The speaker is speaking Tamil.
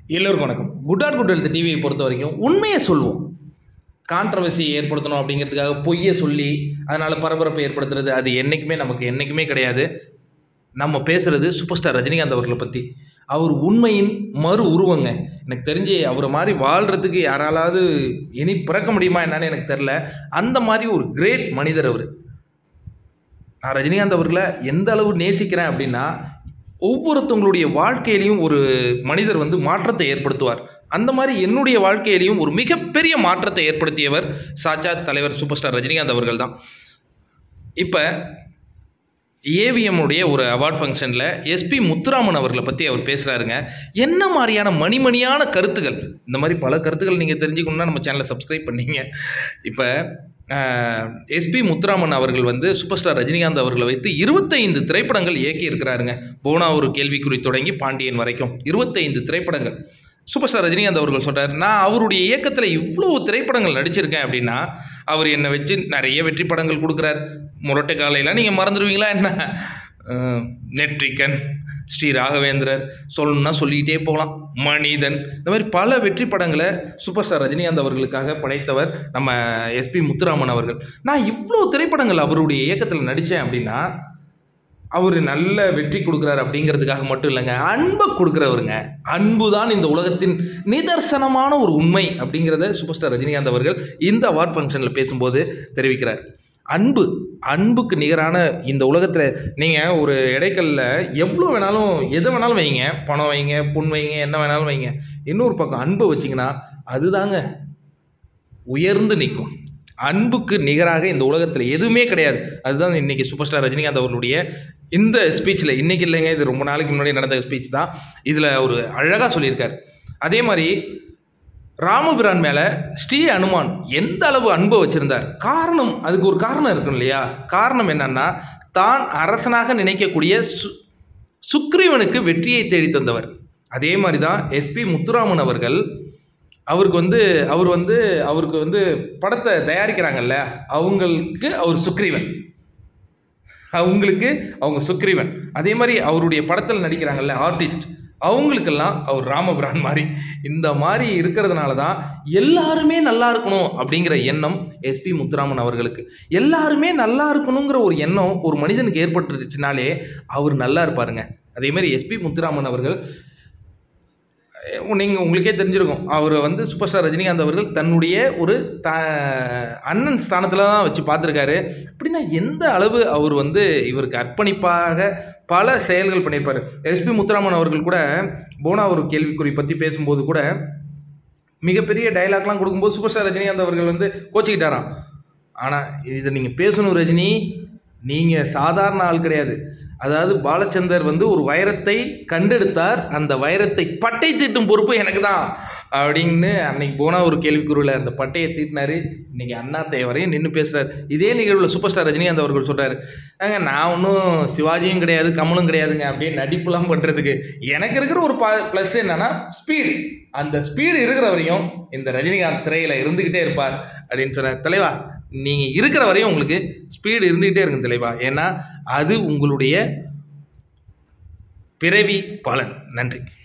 எல்லோருக்கும் வணக்கம் குட் ஆர் குட் ஹெல்த் டிவியை பொறுத்த வரைக்கும் உண்மையை சொல்லுவோம் கான்ட்ரவர்சி ஏற்படுத்தணும் அப்படிங்கிறதுக்காக பொய்யை சொல்லி அதனால் பரபரப்பை ஏற்படுத்துறது அது என்றைக்குமே நமக்கு என்றைக்குமே கிடையாது நம்ம பேசுகிறது சூப்பர் ஸ்டார் ரஜினிகாந்த் அவர்களை பற்றி அவர் உண்மையின் மறு உருவங்க எனக்கு தெரிஞ்சு அவரை மாதிரி வாழ்கிறதுக்கு யாராலாவது இனி பிறக்க முடியுமா என்னன்னு எனக்கு தெரில அந்த மாதிரி ஒரு கிரேட் மனிதர் அவர் நான் ரஜினிகாந்த் அவர்களை எந்த அளவு நேசிக்கிறேன் அப்படின்னா ஒவ்வொருத்தவங்களுடைய வாழ்க்கையிலையும் ஒரு மனிதர் வந்து மாற்றத்தை ஏற்படுத்துவார் அந்த மாதிரி என்னுடைய வாழ்க்கையிலையும் ஒரு மிகப்பெரிய மாற்றத்தை ஏற்படுத்தியவர் சாட்சாத் தலைவர் சூப்பர் ஸ்டார் ரஜினிகாந்த் அவர்கள் தான் இப்போ ஏவிஎம்முடைய ஒரு அவார்ட் ஃபங்க்ஷனில் எஸ்பி முத்துராமன் அவர்களை பற்றி அவர் பேசுகிறாருங்க என்ன மாதிரியான மணிமணியான கருத்துக்கள் இந்த மாதிரி பல கருத்துக்கள் நீங்கள் தெரிஞ்சுக்கணுன்னா நம்ம சேனலை சப்ஸ்கிரைப் பண்ணீங்க இப்போ எஸ்பி முத்துராமன் அவர்கள் வந்து சூப்பர் ஸ்டார் ரஜினிகாந்த் அவர்களை வைத்து இருபத்தைந்து திரைப்படங்கள் இயக்கி இருக்கிறாருங்க போனா ஒரு கேள்விக்குறி தொடங்கி பாண்டியன் வரைக்கும் இருபத்தைந்து திரைப்படங்கள் சூப்பர் ஸ்டார் ரஜினிகாந்த் அவர்கள் சொல்கிறார் நான் அவருடைய இயக்கத்தில் இவ்வளோ திரைப்படங்கள் நடிச்சிருக்கேன் அப்படின்னா அவர் என்னை வச்சு நிறைய வெற்றி படங்கள் கொடுக்குறார் முரட்டை காலையில் நீங்கள் மறந்துடுவீங்களா என்ன அஹ், நெற்றிக்கன் ஸ்ரீ ராகவேந்திரர் சொல்லணும்னா சொல்லிக்கிட்டே போகலாம் மனிதன் இந்த மாதிரி பல வெற்றி படங்களை சூப்பர் ஸ்டார் ரஜினிகாந்த் அவர்களுக்காக படைத்தவர் நம்ம எஸ்பி முத்துராமன் அவர்கள் நான் இவ்வளோ திரைப்படங்கள் அவருடைய இயக்கத்தில் நடித்தேன் அப்படின்னா அவர் நல்ல வெற்றி கொடுக்குறாரு அப்படிங்கிறதுக்காக மட்டும் இல்லைங்க அன்பை கொடுக்குறவருங்க அன்பு தான் இந்த உலகத்தின் நிதர்சனமான ஒரு உண்மை அப்படிங்கிறத சூப்பர் ஸ்டார் ரஜினிகாந்த் அவர்கள் இந்த அவார்ட் ஃபங்க்ஷனில் பேசும்போது தெரிவிக்கிறார் அன்பு அன்புக்கு நிகரான இந்த உலகத்தில் நீங்கள் ஒரு இடைக்கல்ல எவ்வளோ வேணாலும் எதை வேணாலும் வைங்க பணம் வைங்க புண் வைங்க என்ன வேணாலும் வைங்க இன்னொரு பக்கம் அன்பை வச்சிங்கன்னா அதுதாங்க உயர்ந்து நிற்கும் அன்புக்கு நிகராக இந்த உலகத்தில் எதுவுமே கிடையாது அதுதான் இன்னைக்கு சூப்பர் ஸ்டார் ரஜினிகாந்த் அவர்களுடைய இந்த ஸ்பீச்சில் இன்னைக்கு இல்லைங்க இது ரொம்ப நாளைக்கு முன்னாடி நடந்த ஸ்பீச் தான் இதில் ஒரு அழகாக சொல்லியிருக்கார் அதே மாதிரி ராமபிரான் மேலே ஸ்ரீ அனுமான் எந்த அளவு அன்பை வச்சிருந்தார் காரணம் அதுக்கு ஒரு காரணம் இருக்கும் இல்லையா காரணம் என்னன்னா தான் அரசனாக நினைக்கக்கூடிய சு சுக்ரீவனுக்கு வெற்றியை தேடி தந்தவர் அதே மாதிரி தான் எஸ்பி முத்துராமன் அவர்கள் அவருக்கு வந்து அவர் வந்து அவருக்கு வந்து படத்தை தயாரிக்கிறாங்கல்ல அவங்களுக்கு அவர் சுக்ரீவன் அவங்களுக்கு அவங்க சுக்ரீவன் அதே மாதிரி அவருடைய படத்தில் நடிக்கிறாங்கல்ல ஆர்டிஸ்ட் அவங்களுக்கெல்லாம் அவர் ராமபிரான் மாதிரி இந்த மாதிரி இருக்கிறதுனால தான் எல்லாருமே நல்லா இருக்கணும் அப்படிங்கிற எண்ணம் எஸ்பி முத்துராமன் அவர்களுக்கு எல்லாருமே நல்லா இருக்கணுங்கிற ஒரு எண்ணம் ஒரு மனிதனுக்கு ஏற்பட்டுருச்சுனாலே அவர் நல்லா இருப்பாருங்க அதே மாதிரி எஸ்பி முத்துராமன் அவர்கள் நீங்கள் உங்களுக்கே தெரிஞ்சிருக்கும் அவர் வந்து சூப்பர் ஸ்டார் ரஜினிகாந்த் அவர்கள் தன்னுடைய ஒரு த அண்ணன் ஸ்தானத்தில் தான் வச்சு பார்த்துருக்காரு அப்படின்னா எந்த அளவு அவர் வந்து இவருக்கு அர்ப்பணிப்பாக பல செயல்கள் பண்ணியிருப்பார் எஸ்பி முத்துராமன் அவர்கள் கூட போனா ஒரு கேள்விக்குறி பற்றி பேசும்போது கூட மிகப்பெரிய டைலாக்லாம் கொடுக்கும்போது சூப்பர் ஸ்டார் ரஜினிகாந்த் அவர்கள் வந்து கோச்சிக்கிட்டாராம் ஆனால் இதை நீங்கள் பேசணும் ரஜினி நீங்கள் சாதாரண ஆள் கிடையாது அதாவது பாலச்சந்தர் வந்து ஒரு வைரத்தை கண்டெடுத்தார் அந்த வைரத்தை பட்டை தீட்டும் பொறுப்பு எனக்கு தான் அப்படின்னு அன்னைக்கு போனா ஒரு கேள்விக்குறியில் அந்த பட்டையை தீட்டினாரு இன்னைக்கு அண்ணாத்தை வரையும் நின்று பேசுகிறார் இதே நிகழ்வில் சூப்பர் ஸ்டார் ரஜினிகாந்த் அவர்கள் சொல்கிறார் ஏங்க நான் ஒன்றும் சிவாஜியும் கிடையாது கமலும் கிடையாதுங்க அப்படியே நடிப்புலாம் பண்ணுறதுக்கு எனக்கு இருக்கிற ஒரு பா ப்ளஸ் என்னன்னா ஸ்பீடு அந்த ஸ்பீடு இருக்கிற வரையும் இந்த ரஜினிகாந்த் திரையில் இருந்துக்கிட்டே இருப்பார் அப்படின்னு சொன்னார் தலைவா நீங்கள் இருக்கிற வரையும் உங்களுக்கு ஸ்பீடு இருந்துக்கிட்டே இருக்கும் தலைவா ஏன்னா அது உங்களுடைய பிறவி பலன் நன்றி